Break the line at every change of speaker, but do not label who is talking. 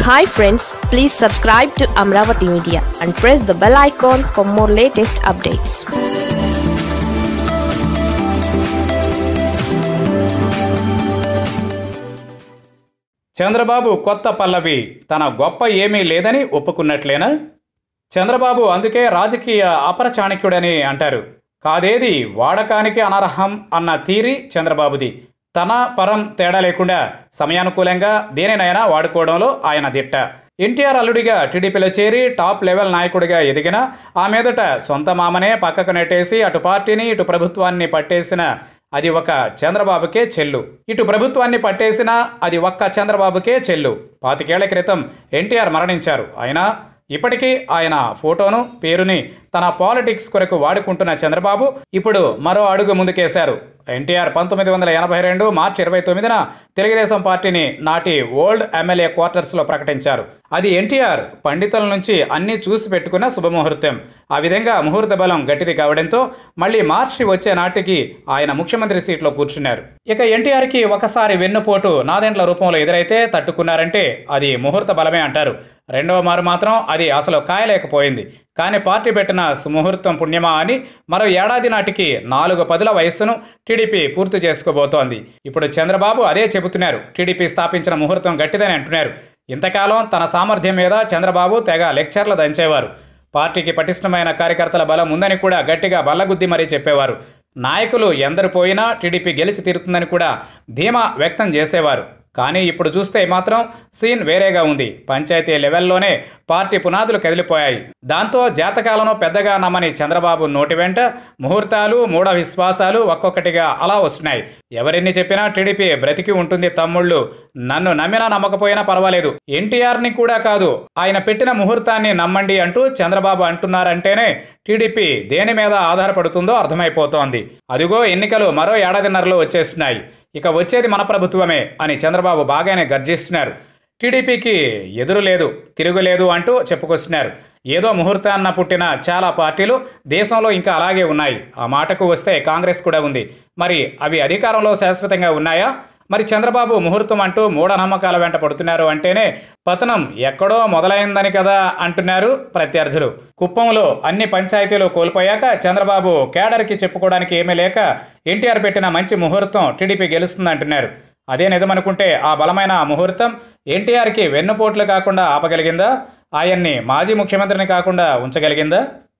hi friends please subscribe to Amaravati media and press the bell icon for more latest updates
Chandrababu కొత్త పల్లవి తన గొప్ప ఏమీ లేదని ఒప్పుకున్నట్లేనా చంద్రబాబు అందుకే రాజకీయ అపరచాణక్యుడని అంటారు కాదేది వాడకానికి అనర్హం అన్న తీరి చంద్రబాబుది తన పరం తేడా లేకుండా సమయానుకూలంగా దేనినైనా వాడుకోవడంలో ఆయన దిట్ట ఎన్టీఆర్ అల్లుడిగా టీడీపీలో చేరి టాప్ లెవెల్ నాయకుడిగా ఎదిగిన ఆ మీదట సొంత మామనే పక్కకు నెట్టేసి అటు పార్టీని ఇటు ప్రభుత్వాన్ని పట్టేసిన అది ఒక చంద్రబాబుకే చెల్లు ఇటు ప్రభుత్వాన్ని పట్టేసినా అది ఒక్క చంద్రబాబుకే చెల్లు పాతికేళ్ల క్రితం ఎన్టీఆర్ మరణించారు అయినా ఇప్పటికీ ఆయన ఫోటోను పేరుని తన పాలిటిక్స్ కొరకు వాడుకుంటున్న చంద్రబాబు ఇప్పుడు మరో అడుగు ముందుకేశారు ఎన్టీఆర్ పంతొమ్మిది వందల ఎనభై రెండు మార్చి ఇరవై తొమ్మిదిన తెలుగుదేశం పార్టీని నాటి ఓల్డ్ ఎమ్మెల్యే క్వార్టర్స్లో ప్రకటించారు అది ఎన్టీఆర్ పండితుల నుంచి అన్నీ చూసి పెట్టుకున్న శుభముహూర్తం ఆ విధంగా ముహూర్త బలం గట్టిది కావడంతో మళ్ళీ మార్చి వచ్చే నాటికి ఆయన ముఖ్యమంత్రి సీట్లో కూర్చున్నారు ఇక ఎన్టీఆర్కి ఒకసారి వెన్నుపోటు నాదెండ్ల రూపంలో ఎదురైతే తట్టుకున్నారంటే అది ముహూర్త బలమే అంటారు రెండవ మారు మాత్రం అది అసలు కాయలేకపోయింది కానీ పార్టీ పెట్టిన సుముహూర్తం పుణ్యమా అని మరో ఏడాది నాటికి నాలుగు పదుల వయస్సును టీడీపీ పూర్తి చేసుకోబోతోంది ఇప్పుడు చంద్రబాబు అదే చెబుతున్నారు టీడీపీ స్థాపించిన ముహూర్తం గట్టిదని అంటున్నారు ఇంతకాలం తన సామర్థ్యం మీద చంద్రబాబు తెగ లెక్చర్లు దంచేవారు పార్టీకి పటిష్టమైన కార్యకర్తల బలం ఉందని కూడా గట్టిగా బల్లగుద్ది మరీ చెప్పేవారు నాయకులు ఎందరు పోయినా టీడీపీ గెలిచి తీరుతుందని కూడా ధీమా వ్యక్తం చేసేవారు కానీ ఇప్పుడు చూస్తే మాత్రం సీన్ వేరేగా ఉంది పంచాయతీ లెవెల్లోనే పార్టీ పునాదులు కదిలిపోయాయి దాంతో జాతకాలను పెద్దగా నమ్మని చంద్రబాబు నోటి వెంట ముహూర్తాలు మూఢ విశ్వాసాలు ఒక్కొక్కటిగా అలా వస్తున్నాయి ఎవరెన్ని చెప్పినా టీడీపీ బ్రతికి ఉంటుంది తమ్ముళ్ళు నన్ను నమ్మినా నమ్మకపోయినా పర్వాలేదు ఎన్టీఆర్ని కూడా కాదు ఆయన పెట్టిన ముహూర్తాన్ని నమ్మండి అంటూ చంద్రబాబు అంటున్నారంటేనే టీడీపీ దేని మీద ఆధారపడుతుందో అర్థమైపోతోంది అదిగో ఎన్నికలు మరో ఏడాదిన్నరలో వచ్చేస్తున్నాయి ఇక వచ్చేది మన ప్రభుత్వమే అని చంద్రబాబు బాగానే గర్జిస్తున్నారు టీడీపీకి ఎదురు లేదు తిరుగులేదు అంటూ చెప్పుకొస్తున్నారు ఏదో ముహూర్తాన్న పుట్టిన చాలా పార్టీలు దేశంలో ఇంకా అలాగే ఉన్నాయి ఆ మాటకు వస్తే కాంగ్రెస్ కూడా ఉంది మరి అవి అధికారంలో శాశ్వతంగా ఉన్నాయా మరి చంద్రబాబు ముహూర్తం అంటూ మూఢనమ్మకాల వెంట పడుతున్నారు అంటేనే పతనం ఎక్కడో మొదలైందని కదా అంటున్నారు ప్రత్యర్థులు కుప్పంలో అన్ని పంచాయతీలు కోల్పోయాక చంద్రబాబు కేడర్కి చెప్పుకోవడానికి ఏమీ లేక ఎన్టీఆర్ పెట్టిన మంచి ముహూర్తం టీడీపీ గెలుస్తుందంటున్నారు అదే నిజమనుకుంటే ఆ బలమైన ముహూర్తం ఎన్టీఆర్కి వెన్నుపోట్లు కాకుండా ఆపగలిగిందా ఆయన్ని మాజీ ముఖ్యమంత్రిని కాకుండా ఉంచగలిగిందా